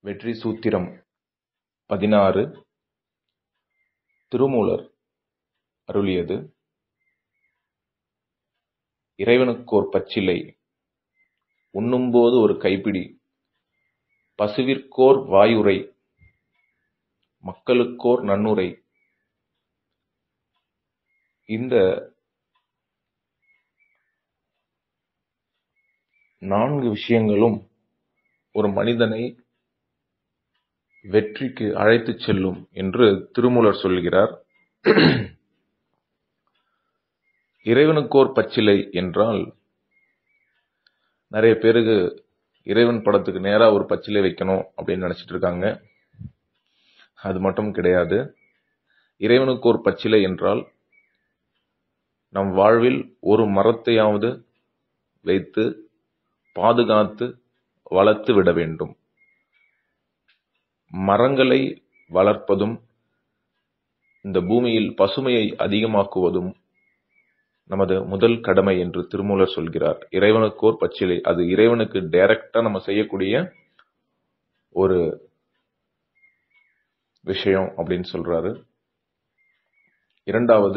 வெற்றி சூத்திரம் பதினாறு திருமூலர் அருளியது இறைவனுக்கோர் பச்சிலை உண்ணும்போது ஒரு கைப்பிடி பசுவிற்கோர் வாயுரை மக்களுக்கோர் நன்னுரை இந்த நான்கு விஷயங்களும் ஒரு மனிதனை வெற்றிக்கு அழைத்துச் செல்லும் என்று திருமூலர் சொல்கிறார் இறைவனுக்கோர் பச்சிலை என்றால் நிறைய பேருக்கு இறைவன் படத்துக்கு நேரா ஒரு பச்சிலை வைக்கணும் அப்படின்னு நினைச்சிட்டு இருக்காங்க அது மட்டும் கிடையாது இறைவனுக்கு ஒரு பச்சிலை என்றால் நம் வாழ்வில் ஒரு மரத்தையாவது வைத்து பாதுகாத்து வளர்த்து விட வேண்டும் மரங்களை வளர்ப்பதும் இந்த பூமியில் பசுமையை அதிகமாக்குவதும் நமது முதல் கடமை என்று திருமூலர் சொல்கிறார் இறைவனுக்கோர் பச்சிலை அது இறைவனுக்கு டைரக்டா நம்ம செய்யக்கூடிய ஒரு விஷயம் அப்படின்னு சொல்றாரு இரண்டாவது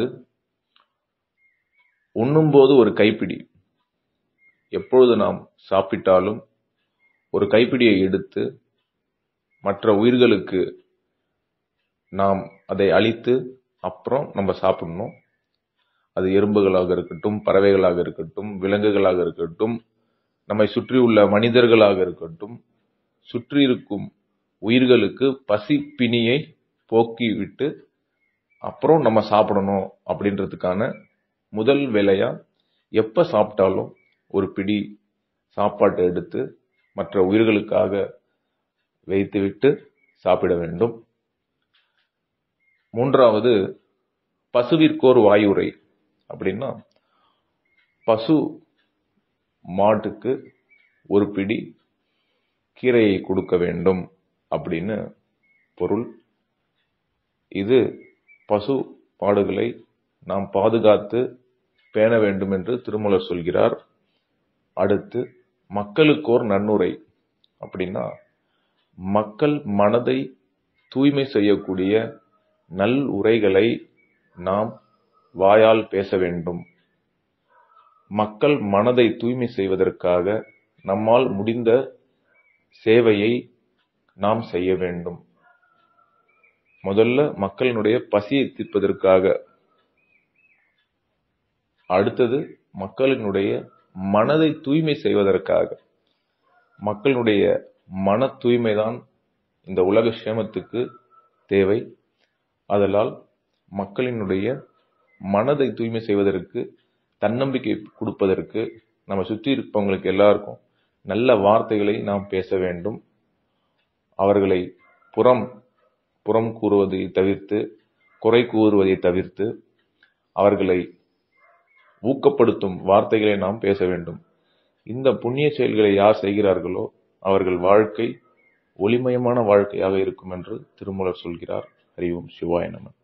உண்ணும்போது ஒரு கைப்பிடி எப்பொழுது நாம் சாப்பிட்டாலும் ஒரு கைப்பிடியை எடுத்து மற்ற உயிர்களுக்கு நாம் அதை அழித்து அப்புறம் நம்ம சாப்பிடணும் அது எறும்புகளாக இருக்கட்டும் பறவைகளாக இருக்கட்டும் விலங்குகளாக இருக்கட்டும் நம்மை சுற்றியுள்ள மனிதர்களாக இருக்கட்டும் சுற்றி இருக்கும் உயிர்களுக்கு பசி பிணியை போக்கிவிட்டு அப்புறம் நம்ம சாப்பிடணும் அப்படின்றதுக்கான முதல் வேலையா எப்ப சாப்பிட்டாலும் ஒரு பிடி சாப்பாட்டை எடுத்து மற்ற உயிர்களுக்காக வைத்துவிட்டு சாப்பிட வேண்டும் மூன்றாவது பசுவிற்கோர் வாயுரை அப்படின்னா பசு மாட்டுக்கு ஒரு பிடி கீரையை கொடுக்க வேண்டும் அப்படின்னு பொருள் இது பசு பாடுகளை நாம் பாதுகாத்து பேண வேண்டும் என்று திருமூலர் சொல்கிறார் அடுத்து மக்களுக்கோர் நன்னுரை அப்படின்னா மக்கள் மனதை தூய்மை செய்யக்கூடிய நல் உரைகளை நாம் வாயால் பேச வேண்டும் மக்கள் மனதை தூய்மை செய்வதற்காக நம்மால் முடிந்த சேவையை நாம் செய்ய வேண்டும் முதல்ல மக்களினுடைய பசியை தீர்ப்பதற்காக அடுத்தது மக்களினுடைய மனதை தூய்மை செய்வதற்காக மக்களுடைய மன தூய்மைதான் இந்த உலக சேமத்துக்கு தேவை அதனால் மக்களினுடைய மனதை தூய்மை செய்வதற்கு தன்னம்பிக்கை கொடுப்பதற்கு நம்ம சுற்றி இருப்பவங்களுக்கு எல்லாருக்கும் நல்ல வார்த்தைகளை நாம் பேச வேண்டும் அவர்களை புறம் புறம் கூறுவதை தவிர்த்து குறை கூறுவதை தவிர்த்து அவர்களை ஊக்கப்படுத்தும் வார்த்தைகளை நாம் பேச வேண்டும் இந்த புண்ணிய செயல்களை யார் செய்கிறார்களோ அவர்கள் வாழ்க்கை ஒளிமயமான வாழ்க்கையாக இருக்கும் என்று திருமூலர் சொல்கிறார் ஹரி ஓம் சிவாய நமன்